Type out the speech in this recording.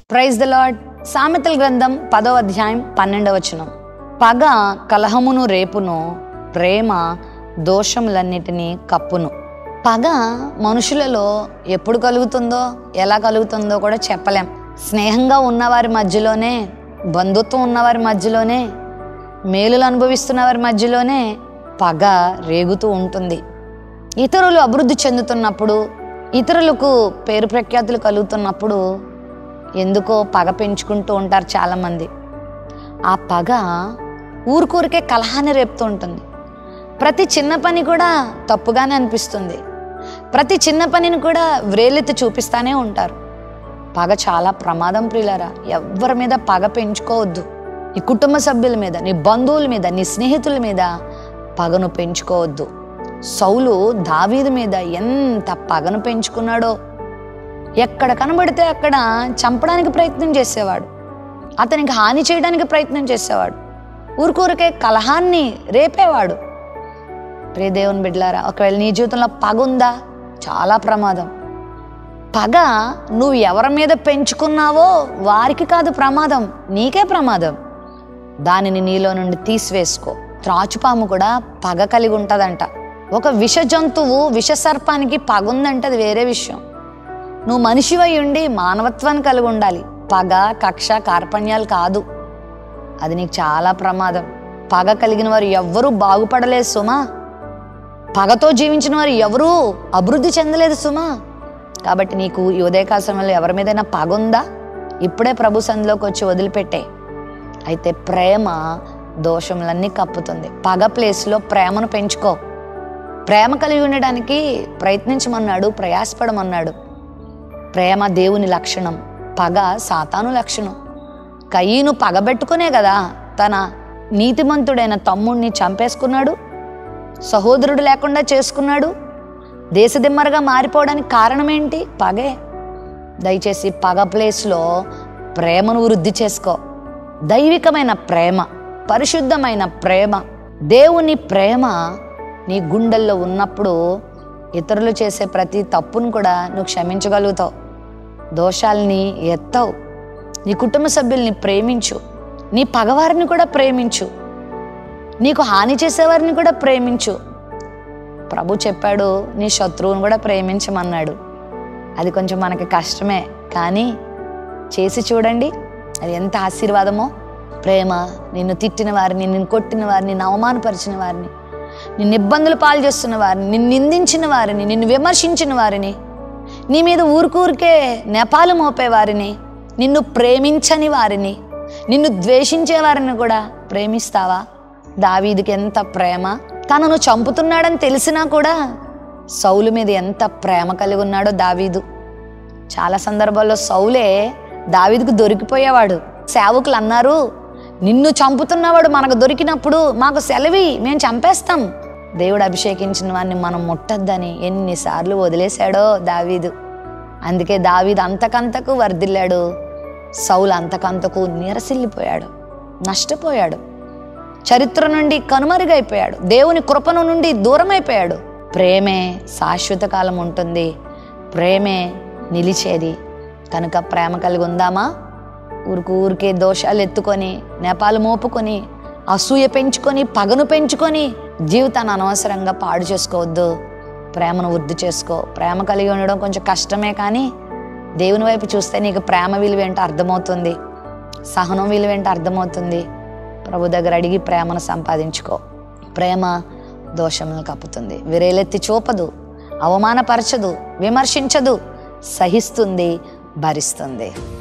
praise the lord సామెతల గ్రంథం పదో అధ్యాయం పన్నెండవ వచనం పగ కలహమును రేపును ప్రేమ దోషములన్నిటినీ కప్పును పగ మనుషులలో ఎప్పుడు కలుగుతుందో ఎలా కలుగుతుందో కూడా చెప్పలేం స్నేహంగా ఉన్నవారి మధ్యలోనే బంధుత్వం ఉన్నవారి మధ్యలోనే మేలులు అనుభవిస్తున్న వారి మధ్యలోనే పగ రేగుతూ ఉంటుంది ఇతరులు అభివృద్ధి చెందుతున్నప్పుడు ఇతరులకు పేరు ప్రఖ్యాతులు కలుగుతున్నప్పుడు ఎందుకో పగ పెంచుకుంటూ ఉంటారు చాలామంది ఆ పగ ఊరికూరికే కలహాన్ని రేపుతూ ఉంటుంది ప్రతి చిన్న పని కూడా తప్పుగానే అనిపిస్తుంది ప్రతి చిన్న పనిని కూడా వ్రేలెత్తి చూపిస్తానే ఉంటారు పగ చాలా ప్రమాదం ప్రియులారా ఎవరి మీద పగ పెంచుకోవద్దు నీ కుటుంబ సభ్యుల మీద నీ బంధువుల మీద నీ స్నేహితుల మీద పగను పెంచుకోవద్దు సౌలు దావీదు మీద ఎంత పగను పెంచుకున్నాడో ఎక్కడ కనబడితే అక్కడ చంపడానికి ప్రయత్నం చేసేవాడు అతనికి హాని చేయడానికి ప్రయత్నం చేసేవాడు ఊరికూరికే కలహాన్ని రేపేవాడు ప్రియ దేవుని బిడ్డలారా ఒకవేళ నీ జీవితంలో పగ ఉందా చాలా ప్రమాదం పగ నువ్వు ఎవరి మీద పెంచుకున్నావో వారికి కాదు ప్రమాదం నీకే ప్రమాదం దానిని నీలో నుండి తీసివేసుకో త్రాచుపాము కూడా పగ కలిగి ఉంటుందంట ఒక విష జంతువు విష సర్పానికి పగ ఉందంటే అది వేరే విషయం నువ్వు మనిషివై ఉండి మానవత్వాన్ని కలిగి ఉండాలి పగ కక్ష కార్పణ్యాలు కాదు అది నీకు చాలా ప్రమాదం పగ కలిగిన వారు ఎవ్వరూ బాగుపడలేదు సుమా పగతో జీవించిన వారు ఎవరూ అభివృద్ధి చెందలేదు సుమా కాబట్టి నీకు ఈ ఉదయకాల సమయంలో ఎవరి మీదైనా పగ ఉందా ఇప్పుడే ప్రభు సంధిలోకి వచ్చి వదిలిపెట్టే అయితే ప్రేమ దోషములన్నీ కప్పుతుంది పగ ప్లేస్లో ప్రేమను పెంచుకో ప్రేమ కలిగి ఉండడానికి ప్రయత్నించమన్నాడు ప్రయాసపడమన్నాడు ప్రేమ దేవుని లక్షణం పగ సాతాను లక్షణం కయ్యను పగబెట్టుకునే కదా తన నీతిమంతుడైన తమ్ముణ్ణి చంపేసుకున్నాడు సహోదరుడు లేకుండా చేసుకున్నాడు దేశదిమ్మరగా మారిపోవడానికి కారణం ఏంటి పగే దయచేసి పగ ప్లేస్లో ప్రేమను వృద్ధి చేసుకో దైవికమైన ప్రేమ పరిశుద్ధమైన ప్రేమ దేవుని ప్రేమ నీ గుండెల్లో ఉన్నప్పుడు ఇతరులు చేసే ప్రతి తప్పును కూడా నువ్వు క్షమించగలుగుతావు దోషాల్ని ఎత్తవు నీ కుటుంబ సభ్యుల్ని ప్రేమించు నీ పగవారిని కూడా ప్రేమించు నీకు హాని చేసేవారిని కూడా ప్రేమించు ప్రభు చెప్పాడు నీ శత్రువుని కూడా ప్రేమించమన్నాడు అది కొంచెం మనకి కష్టమే కానీ చేసి చూడండి అది ఎంత ఆశీర్వాదమో ప్రేమ నిన్ను తిట్టిన వారిని నిన్ను కొట్టిన వారిని నిన్ను అవమానపరిచిన వారిని నిన్ను ఇబ్బందులు పాలు చేస్తున్న వారిని నిన్ను నిందించిన వారిని నిన్ను విమర్శించిన వారిని నీ మీద ఊరికూరికే నెపాలు మోపే వారిని నిన్ను ప్రేమించని వారిని నిన్ను ద్వేషించే వారిని కూడా ప్రేమిస్తావా దావీదికి ఎంత ప్రేమ తనను చంపుతున్నాడని తెలిసినా కూడా సౌలు మీద ఎంత ప్రేమ కలిగి ఉన్నాడో దావీదు చాలా సందర్భాల్లో సౌలే దావీదుకు దొరికిపోయేవాడు సేవకులు అన్నారు నిన్ను చంపుతున్నవాడు మనకు దొరికినప్పుడు మాకు సెలవి మేము చంపేస్తాం దేవుడు అభిషేకించిన వాడిని మనం ముట్టద్దని ఎన్నిసార్లు వదిలేశాడో దావీదు అందుకే దావీదు అంతకంతకు వర్ధిల్లాడు సౌలు అంతకంతకు నీరసిల్లిపోయాడు నష్టపోయాడు చరిత్ర నుండి కనుమరుగైపోయాడు దేవుని కృపను నుండి దూరమైపోయాడు ప్రేమే శాశ్వత కాలం ఉంటుంది ప్రేమే నిలిచేది కనుక ప్రేమ కలిగి ఉందామా ఊరికి ఊరికే దోషాలు ఎత్తుకొని నేపాలు మోపుకొని అసూయ పెంచుకొని పగను పెంచుకొని జీవితాన్ని అనవసరంగా పాడు చేసుకోవద్దు ప్రేమను వృద్ధి చేసుకో ప్రేమ కలిగి ఉండడం కొంచెం కష్టమే కానీ దేవుని వైపు చూస్తే నీకు ప్రేమ విలువ ఏంటో అర్థమవుతుంది సహనం విలువ ఏంటో అర్థమవుతుంది ప్రభు దగ్గర అడిగి ప్రేమను సంపాదించుకో ప్రేమ దోషములను కప్పుతుంది విరేలెత్తి చూపదు అవమానపరచదు విమర్శించదు సహిస్తుంది భరిస్తుంది